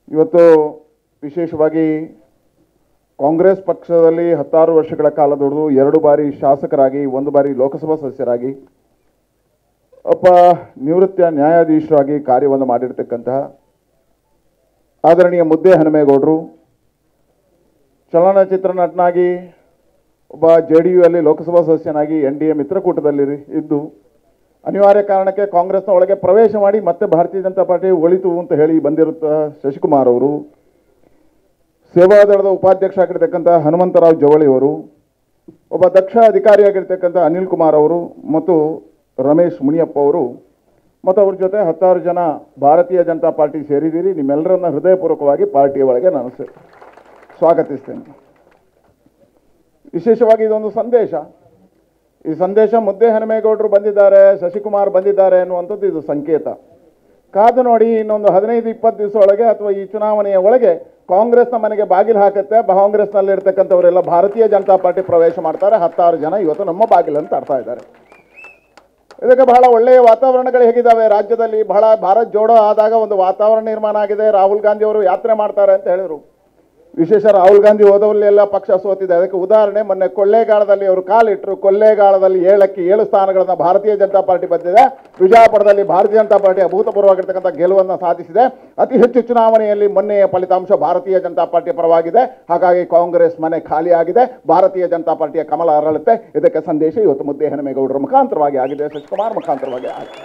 ಇವತ್ತು ವಿಶೇಷವಾಗಿ ಕಾಂಗ್ರೆಸ್ ಪಕ್ಷದಲ್ಲಿ ಹತ್ತಾರು ವರ್ಷಗಳ ಕಾಲ ದುಡಿದು ಎರಡು ಬಾರಿ ಶಾಸಕರಾಗಿ ಒಂದು ಬಾರಿ ಲೋಕಸಭಾ ಸದಸ್ಯರಾಗಿ ಒಬ್ಬ ನಿವೃತ್ತ ನ್ಯಾಯಾಧೀಶರಾಗಿ ಕಾರ್ಯವನ್ನು ಮಾಡಿರ್ತಕ್ಕಂತಹ ಆದರಣೀಯ ಮುದ್ದೆ ಹನುಮೇಗೌಡರು ಚಲನಚಿತ್ರ ನಟನಾಗಿ ಒಬ್ಬ ಜೆ ಡಿ ಯು ಅಲ್ಲಿ ಲೋಕಸಭಾ ಸದಸ್ಯನಾಗಿ ಎನ್ ಡಿ ಎ ಮಿತ್ರಕೂಟದಲ್ಲಿ ಇದ್ದು ಅನಿವಾರ್ಯ ಕಾರಣಕ್ಕೆ ಕಾಂಗ್ರೆಸ್ನ ಒಳಗೆ ಪ್ರವೇಶ ಮಾಡಿ ಮತ್ತೆ ಭಾರತೀಯ ಜನತಾ ಪಾರ್ಟಿ ಒಳಿತು ಅಂತ ಹೇಳಿ ಬಂದಿರುತ್ತ ಶಶಿಕುಮಾರ್ ಅವರು ಸೇವಾದಳದ ಉಪಾಧ್ಯಕ್ಷ ಆಗಿರ್ತಕ್ಕಂಥ ಹನುಮಂತರಾವ್ ಜವಳಿ ಅವರು ಒಬ್ಬ ದಕ್ಷ ಅಧಿಕಾರಿಯಾಗಿರ್ತಕ್ಕಂಥ ಅನಿಲ್ ಕುಮಾರ್ ಅವರು ಮತ್ತು ರಮೇಶ್ ಮುನಿಯಪ್ಪ ಅವರು ಮತ್ತು ಅವ್ರ ಜೊತೆ ಹತ್ತಾರು ಜನ ಭಾರತೀಯ ಜನತಾ ಪಾರ್ಟಿ ಸೇರಿದ್ದೀರಿ ನಿಮ್ಮೆಲ್ಲರನ್ನ ಹೃದಯಪೂರ್ವಕವಾಗಿ ಪಾರ್ಟಿಯ ಒಳಗೆ ನಾನು ಸೇ- ಸ್ವಾಗತಿಸ್ತೇನೆ ವಿಶೇಷವಾಗಿ ಇದೊಂದು ಸಂದೇಶ ಈ ಸಂದೇಶ ಮುದ್ದೆ ಹನುಮೇಗೌಡರು ಬಂದಿದ್ದಾರೆ ಶಶಿಕುಮಾರ್ ಬಂದಿದ್ದಾರೆ ಅನ್ನುವಂಥದ್ದು ಇದು ಸಂಕೇತ ಕಾದು ನೋಡಿ ಇನ್ನೊಂದು ಹದಿನೈದು ಇಪ್ಪತ್ತು ದಿವಸ ಒಳಗೆ ಅಥವಾ ಈ ಚುನಾವಣೆಯ ಒಳಗೆ ಕಾಂಗ್ರೆಸ್ನ ಮನೆಗೆ ಬಾಗಿಲು ಹಾಕುತ್ತೆ ಕಾಂಗ್ರೆಸ್ನಲ್ಲಿ ಇರ್ತಕ್ಕಂಥವರೆಲ್ಲ ಭಾರತೀಯ ಜನತಾ ಪಾರ್ಟಿ ಪ್ರವೇಶ ಮಾಡ್ತಾರೆ ಹತ್ತಾರು ಜನ ಇವತ್ತು ನಮ್ಮ ಬಾಗಿಲನ್ನು ತರ್ತಾ ಇದ್ದಾರೆ ಇದಕ್ಕೆ ಬಹಳ ಒಳ್ಳೆಯ ವಾತಾವರಣಗಳು ಹೇಗಿದ್ದಾವೆ ರಾಜ್ಯದಲ್ಲಿ ಬಹಳ ಭಾರತ್ ಜೋಡೋ ಆದಾಗ ಒಂದು ವಾತಾವರಣ ನಿರ್ಮಾಣ ಆಗಿದೆ ರಾಹುಲ್ ಗಾಂಧಿ ಅವರು ಯಾತ್ರೆ ಮಾಡ್ತಾರೆ ಅಂತ ಹೇಳಿದರು ವಿಶೇಷ ರಾಹುಲ್ ಗಾಂಧಿ ಹೋದವಲ್ಲೆಲ್ಲ ಪಕ್ಷ ಸೋತಿದೆ ಅದಕ್ಕೆ ಉದಾಹರಣೆ ಮೊನ್ನೆ ಕೊಳ್ಳೇಗಾಲದಲ್ಲಿ ಅವರು ಕಾಲಿಟ್ಟರು ಕೊಳ್ಳೇಗಾಲದಲ್ಲಿ ಏಳಕ್ಕೆ ಏಳು ಸ್ಥಾನಗಳನ್ನ ಭಾರತೀಯ ಜನತಾ ಪಾರ್ಟಿ ಬಂದಿದೆ ವಿಜಯಪುರದಲ್ಲಿ ಭಾರತೀಯ ಜನತಾ ಪಾರ್ಟಿ ಅಭೂತಪೂರ್ವವಾಗಿರ್ತಕ್ಕಂಥ ಗೆಲುವನ್ನು ಸಾಧಿಸಿದೆ ಅತಿ ಹೆಚ್ಚು ಚುನಾವಣೆಯಲ್ಲಿ ಮೊನ್ನೆಯ ಫಲಿತಾಂಶ ಭಾರತೀಯ ಜನತಾ ಪಾರ್ಟಿಯ ಪರವಾಗಿದೆ ಹಾಗಾಗಿ ಕಾಂಗ್ರೆಸ್ ಮನೆ ಖಾಲಿಯಾಗಿದೆ ಭಾರತೀಯ ಜನತಾ ಪಾರ್ಟಿಯ ಕಮಲ ಅರಳುತ್ತೆ ಇದಕ್ಕೆ ಸಂದೇಶ ಇವತ್ತು ಮುದ್ದೆ ಹನುಮೇಗೌಡರ ಮುಖಾಂತರವಾಗಿ ಆಗಿದೆ ಶಶಿಕುಮಾರ್ ಮುಖಾಂತರವಾಗಿ ಆಗಿದೆ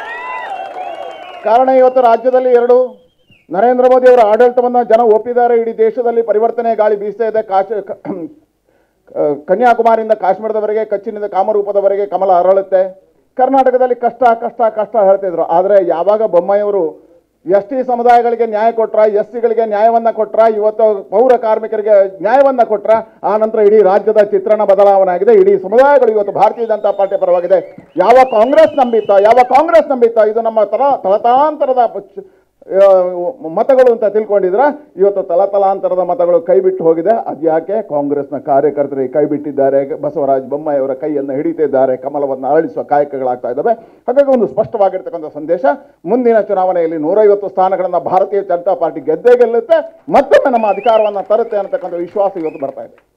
ಕಾರಣ ಇವತ್ತು ರಾಜ್ಯದಲ್ಲಿ ಎರಡು ನರೇಂದ್ರ ಮೋದಿ ಅವರ ಆಡಳಿತವನ್ನು ಜನ ಒಪ್ಪಿದ್ದಾರೆ ಇಡೀ ದೇಶದಲ್ಲಿ ಪರಿವರ್ತನೆ ಗಾಳಿ ಬೀಸ್ತಾ ಇದೆ ಕಾಶ ಕ- ಆ, ಕನ್ಯಾಕುಮಾರಿಯಿಂದ ಕಾಶ್ಮೀರದವರೆಗೆ ಕಚ್ಚಿನಿಂದ ಕಾಮರೂಪದವರೆಗೆ ಕಮಲ ಅರಳುತ್ತೆ ಕರ್ನಾಟಕದಲ್ಲಿ ಕಷ್ಟ ಕಷ್ಟ ಕಷ್ಟ ಹೇಳ್ತಿದ್ರು ಆದರೆ ಯಾವಾಗ ಬೊಮ್ಮಾಯಿಯವರು ಎಸ್ ಟಿ ಸಮುದಾಯಗಳಿಗೆ ನ್ಯಾಯ ಕೊಟ್ರ ಎಸ್ ಸಿಗಳಿಗೆ ನ್ಯಾಯವನ್ನ ಕೊಟ್ರ ಇವತ್ತು ಪೌರ ಕಾರ್ಮಿಕರಿಗೆ ನ್ಯಾಯವನ್ನ ಕೊಟ್ರ ಆ ನಂತರ ಇಡೀ ರಾಜ್ಯದ ಚಿತ್ರಣ ಬದಲಾವಣೆ ಆಗಿದೆ ಇಡೀ ಸಮುದಾಯಗಳು ಇವತ್ತು ಭಾರತೀಯ ಜನತಾ ಪಾರ್ಟಿ ಪರವಾಗಿದೆ ಯಾವ ಕಾಂಗ್ರೆಸ್ ನಂಬಿತ್ತ ಯಾವ ಕಾಂಗ್ರೆಸ್ ನಂಬಿತ್ತ ಇದು ನಮ್ಮ ತರ ತಲತಾಂತರದ ಪಕ್ಷ- ಆ, ಮತಗಳು ಅಂತ ತಿಳ್ಕೊಂಡಿದ್ರ ಇವತ್ತು ತಲತಲಾಂತರದ ಮತಗಳು ಕೈ ಬಿಟ್ಟು ಹೋಗಿದೆ ಅದ್ಯಾಕೆ ಕಾಂಗ್ರೆಸ್ನ ಕಾರ್ಯಕರ್ತರಿಗೆ ಕೈ ಬಿಟ್ಟಿದ್ದಾರೆ ಬಸವರಾಜ ಬೊಮ್ಮಾಯಿ ಅವರ ಕೈಯನ್ನು ಹಿಡಿತಿದ್ದಾರೆ ಕಮಲವನ್ನು ಅರಳಿಸುವ ಕಾಯಕಗಳಾಗ್ತಾ ಇದ್ದಾವೆ ಹಾಗಾಗಿ ಒಂದು ಸ್ಪಷ್ಟವಾಗಿರ್ತಕ್ಕಂಥ ಸಂದೇಶ ಮುಂದಿನ ಚುನಾವಣೆಯಲ್ಲಿ ನೂರೈವತ್ತು ಸ್ಥಾನಗಳನ್ನು ಭಾರತೀಯ ಜನತಾ ಪಾರ್ಟಿ ಗೆದ್ದೇ ಗೆಲ್ಲುತ್ತೆ ಮತ್ತೊಮ್ಮೆ ನಮ್ಮ ಅಧಿಕಾರವನ್ನು ತರುತ್ತೆ ಅನ್ನತಕ್ಕಂಥ ವಿಶ್ವಾಸ ಇವತ್ತು ಬರ್ತಾ ಇದೆ